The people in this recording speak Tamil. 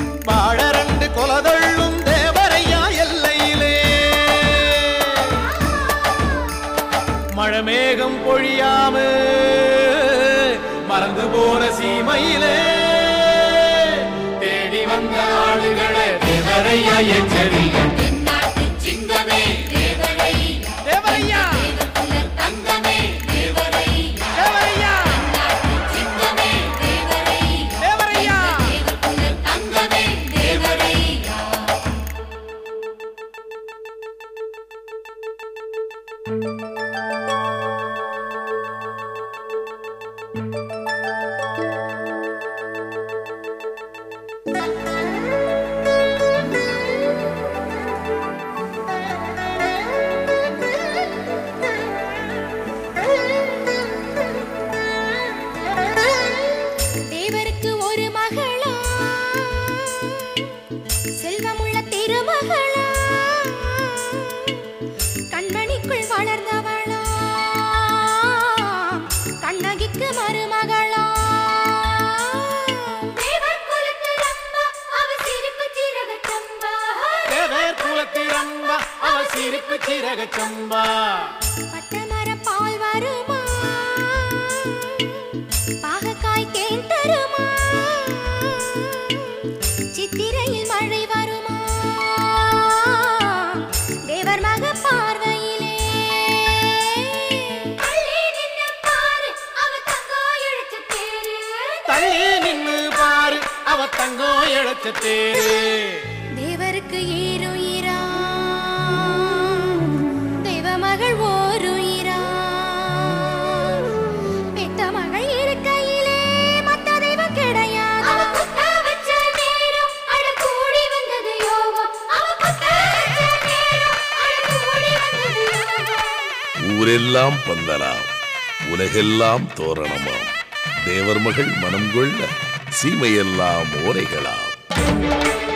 வாழரண்டு கொலதள்ளும் தேவரையா எல்லையிலே மழமேகம் பொழியாம மறந்து போன சீமையிலே தேடி வந்த ஆளுகளை தேவரையா எச்சரிக்கை தென்னாட்டு சிங்கமே தேவரை தேவரையா குல தங்கமே தேவரை தேவரையா நாட்டு சிங்கமே தேவரை தேவரையா குல தங்கமே தேவரை தேவருக்கு ஒரு மகளா செல்வமுள்ள திருமகளா கண்மணிக்குள் வளர்ந்தவளா கண்ணகிக்கு மருமகளா தேவர் குலத்து ரம்பா அவ சிரிப்பு சிறகு சம்பா தேவர் குலத்திரம்பா அவ சிரிப்பு சிறக சம்பா பட்டமர பால் வருமா பாகக்காய் தேன் தருமா சித்திரையில் மழை வருமா தேவர் மக பார்வையிலே தள்ளி நின்னு பாரு, அவ தங்கம் இழுச்ச தேரு. தள்ளி நின்னு பாரு அவ தங்கம் இழைச்ச தேரு தேவருக்கு ஈருயிரா தெய்வ மகள் ஓருயிரா பெத்த மகள் இருக்கையிலே மத்த தெய்வம் கிடையாது ஊரெல்லாம் பந்தலாம் உலகெல்லாம் தோரணமாம் தேவர் மகள் மனம் கொள்ள சீமையெல்லாம் ஓரைகளாம்